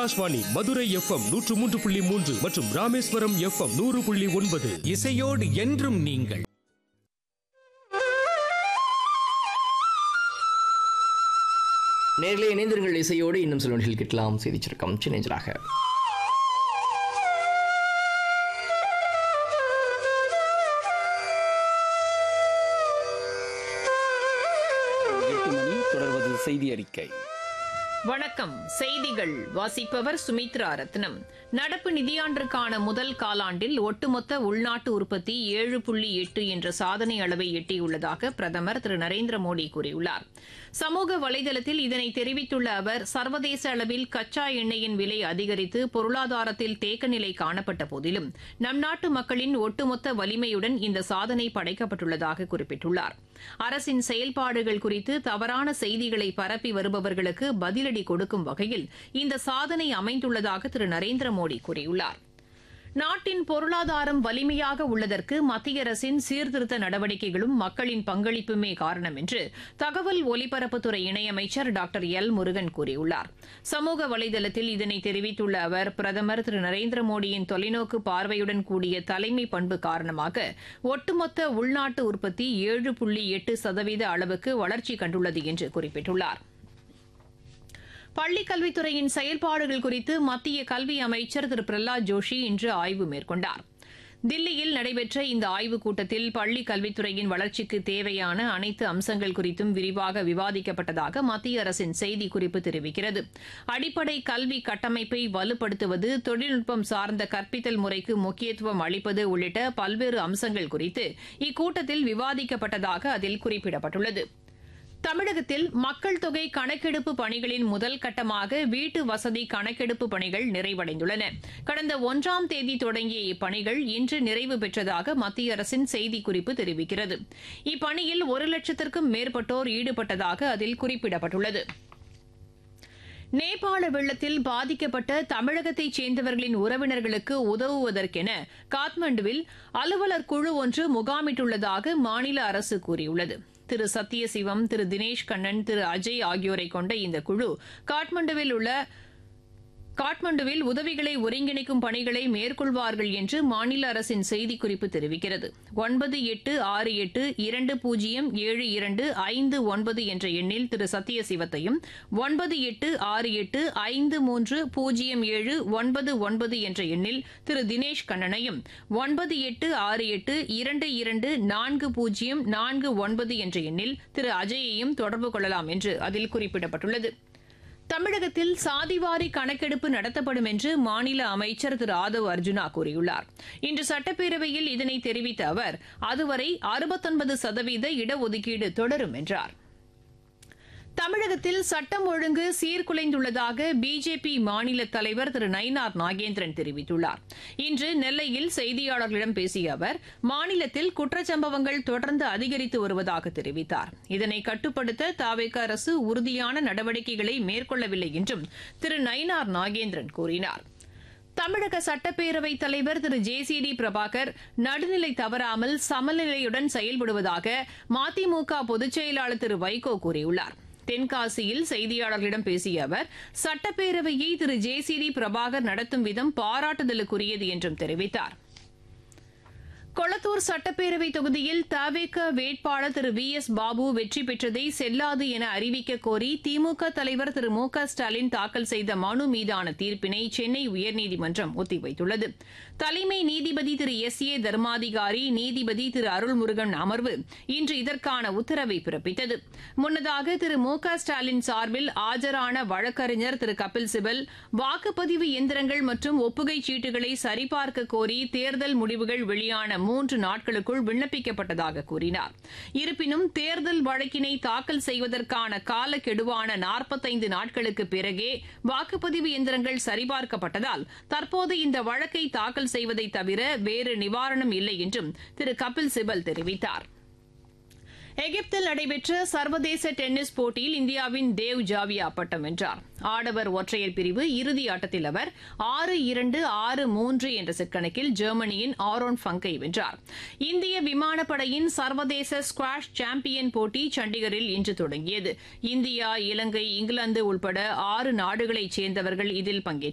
Akashvani Madurai FM நூற்று மூன்று புள்ளி மூன்று மற்றும் ராமேஸ்வரம் எஃப்எம் நூறு புள்ளி ஒன்பது இசையோடு என்றும் நீங்கள் நேரிலே இணைந்திருங்கள் இசையோடு இன்னும் சில நொடிகள் கிட்டலாம் செய்தி சுருக்கம் சின்னஞ்சலாக எட்டு மணி தொடர்வது செய்தி அறிக்கை வணக்கம் செய்திகள் வாசிப்பவர் சுமித்ரா ரத்னம் நடப்பு நிதியாண்டிற்கான முதல் காலாண்டில் ஒட்டுமொத்த உள்நாட்டு உற்பத்தி ஏழு புள்ளி எட்டு என்ற சாதனை அளவை எட்டியுள்ளதாக பிரதமர் திரு நரேந்திர மோடி கூறியுள்ளார் சமூக வலைதளத்தில் இதனை தெரிவித்துள்ள அவர் சர்வதேச அளவில் கச்சா எண்ணெயின் விலை அதிகரித்து பொருளாதாரத்தில் தேக்கநிலை காணப்பட்ட போதிலும் நம் நாட்டு மக்களின் ஒட்டுமொத்த வலிமையுடன் இந்த சாதனை படைக்கப்பட்டுள்ளதாக குறிப்பிட்டுள்ளார் அரசின் செயல்பாடுகள் குறித்து தவறான செய்திகளை பரப்பி வருபவர்களுக்கு பதிலடி கொடுக்கும் வகையில் இந்த சாதனை அமைந்துள்ளதாக திரு நரேந்திர மோடி கூறியுள்ளார் நாட்டின் பொருளாதாரம் வலிமையாக உள்ளதற்கு மத்திய அரசின் சீர்திருத்த நடவடிக்கைகளும் மக்களின் பங்களிப்புமே காரணம் என்று தகவல் ஒலிபரப்புத்துறை இணையமைச்சர் டாக்டர் எல் முருகன் கூறியுள்ளார் சமூக வலைதளத்தில் இதனை தெரிவித்துள்ள அவர் பிரதமர் திரு நரேந்திர மோடியின் தொலைநோக்கு பார்வையுடன் கூடிய தலைமை பண்பு காரணமாக ஒட்டுமொத்த உள்நாட்டு உற்பத்தி ஏழு புள்ளி எட்டு சதவீத அளவுக்கு வளர்ச்சி கண்டுள்ளது என்று குறிப்பிட்டுள்ளார் பள்ளிக் கல்வித்துறையின் செயல்பாடுகள் குறித்து மத்திய கல்வி அமைச்சர் திரு பிரஹ்லாத் ஜோஷி இன்று ஆய்வு மேற்கொண்டார் தில்லியில் நடைபெற்ற இந்த ஆய்வுக் கூட்டத்தில் பள்ளிக் கல்வித்துறையின் வளர்ச்சிக்கு தேவையான அனைத்து அம்சங்கள் குறித்தும் விரிவாக விவாதிக்கப்பட்டதாக மத்திய அரசின் செய்திக்குறிப்பு தெரிவிக்கிறது அடிப்படை கல்வி கட்டமைப்பை வலுப்படுத்துவது தொழில்நுட்பம் சார்ந்த கற்பித்தல் முறைக்கு முக்கியத்துவம் அளிப்பது உள்ளிட்ட பல்வேறு அம்சங்கள் குறித்து இக்கூட்டத்தில் விவாதிக்கப்பட்டதாக அதில் குறிப்பிடப்பட்டுள்ளது தமிழகத்தில் மக்கள் தொகை கணக்கெடுப்பு பணிகளின் முதல் கட்டமாக வீட்டு வசதி கணக்கெடுப்பு பணிகள் நிறைவடைந்துள்ளன கடந்த ஒன்றாம் தேதி தொடங்கிய இப்பணிகள் இன்று நிறைவு பெற்றதாக மத்திய அரசின் செய்திக்குறிப்பு தெரிவிக்கிறது இப்பணியில் ஒரு லட்சத்திற்கும் மேற்பட்டோர் ஈடுபட்டதாக அதில் குறிப்பிடப்பட்டுள்ளது நேபாள வெள்ளத்தில் பாதிக்கப்பட்ட தமிழகத்தைச் சேர்ந்தவர்களின் உறவினர்களுக்கு உதவுவதற்கென காத்மண்டுவில் அலுவலர் குழு ஒன்று முகாமிட்டுள்ளதாக மாநில அரசு கூறியுள்ளது திரு சத்யசிவம் திரு தினேஷ் கண்ணன் திரு அஜய் ஆகியோரை கொண்ட இந்த குழு காட்மண்டுவில் உள்ள காட்மண்டுவில் உதவிகளை ஒருங்கிணைக்கும் பணிகளை மேற்கொள்வார்கள் என்று மாநில அரசின் செய்திக்குறிப்பு தெரிவிக்கிறது ஒன்பது எட்டு ஆறு எட்டு இரண்டு பூஜ்ஜியம் ஏழு இரண்டு ஐந்து ஒன்பது என்ற எண்ணில் திரு சத்யசிவத்தையும் ஒன்பது எட்டு ஆறு எட்டு ஐந்து மூன்று பூஜ்ஜியம் ஏழு ஒன்பது ஒன்பது என்ற எண்ணில் திரு தினேஷ் கண்ணனையும் ஒன்பது எட்டு ஆறு எட்டு இரண்டு இரண்டு நான்கு பூஜ்ஜியம் நான்கு ஒன்பது என்ற எண்ணில் திரு அஜயையும் தொடர்பு கொள்ளலாம் என்று அதில் குறிப்பிடப்பட்டுள்ளது தமிழகத்தில் சாதிவாரி கணக்கெடுப்பு நடத்தப்படும் என்று மாநில அமைச்சர் திரு ஆதவ் அர்ஜுனா கூறியுள்ளார் இன்று சட்டப்பேரவையில் இதனை தெரிவித்த அவர் அதுவரை அறுபத்தொன்பது சதவீத இடஒதுக்கீடு தொடரும் என்றார் தமிழகத்தில் சட்டம் ஒழுங்கு சீர்குலைந்துள்ளதாக பிஜேபி மாநில தலைவர் திரு நயினார் நாகேந்திரன் தெரிவித்துள்ளார் இன்று நெல்லையில் செய்தியாளர்களிடம் பேசிய அவர் மாநிலத்தில் குற்றச்சம்பவங்கள் தொடர்ந்து அதிகரித்து வருவதாக தெரிவித்தார் இதனை கட்டுப்படுத்த தாவேக அரசு உறுதியான நடவடிக்கைகளை மேற்கொள்ளவில்லை என்றும் திரு நயினார் நாகேந்திரன் கூறினார் தமிழக சட்டப்பேரவைத் தலைவர் Thiru J C D Prabhakar நடுநிலை தவறாமல் சமநிலையுடன் செயல்படுவதாக மதிமுக பொதுச் செயலாளர் திரு வைகோ கூறியுள்ளார் தென்காசியில் செய்தியாளர்களிடம் பேசிய அவர் சட்டப்பேரவையை Thiru J C D Prabhakar நடத்தும் விதம் பாராட்டுதலுக்குரியது என்றும் தெரிவித்தார் கொளத்தூர் சட்டப்பேரவை தொகுதியில் தவேக வேட்பாளர் திரு வி எஸ் பாபு வெற்றி பெற்றதை செல்லாது என அறிவிக்க கோரி திமுக தலைவர் திரு மு க ஸ்டாலின் தாக்கல் செய்த மனு மீதான தீர்ப்பினை சென்னை உயர்நீதிமன்றம் ஒத்திவைத்துள்ளது தலைமை நீதிபதி திரு எஸ் ஏ தர்மாதிகாரி நீதிபதி திரு அருள்முருகன் அமர்வு இன்று இதற்கான உத்தரவை பிறப்பித்தது முன்னதாக திரு மு க ஸ்டாலின் சார்பில் ஆஜரான வழக்கறிஞர் திரு கபில் சிபல் வாக்குப்பதிவு எந்திரங்கள் மற்றும் ஒப்புகைச் சீட்டுகளை சரிபார்க்க கோரி தேர்தல் முடிவுகள் வெளியான மூன்று நாட்களுக்குள் விண்ணப்பிக்கப்பட்டதாக கூறினார் இருப்பினும் தேர்தல் வழக்கினை தாக்கல் செய்வதற்கான காலக்கெடுவான நாற்பத்தைந்து நாட்களுக்கு பிறகே வாக்குப்பதிவு எந்திரங்கள் சரிபார்க்கப்பட்டதால் தற்போது இந்த வழக்கை தாக்கல் செய்வதை தவிர வேறு நிவாரணம் இல்லை என்றும் திரு கபில் சிபல் தெரிவித்தார் எகிப்தில் நடைபெற்ற சர்வதேச டென்னிஸ் போட்டியில் இந்தியாவின் தேவ் ஜாவியா பட்டம் வென்றார் ஆடவர் ஒற்றையர் பிரிவு இறுதி ஆட்டத்தில் அவர் ஆறு இரண்டு ஆறு மூன்று என்ற செட் கணக்கில் ஜெர்மனியின் ஆரோன் ஃபங்கை வென்றார் இந்திய விமானப்படையின் சர்வதேச ஸ்குவாஷ் சாம்பியன் போட்டி சண்டிகரில் இன்று தொடங்கியது இந்தியா இலங்கை இங்கிலாந்து உள்பட ஆறு நாடுகளைச் சேர்ந்தவர்கள் இதில் பங்கேற்றனர்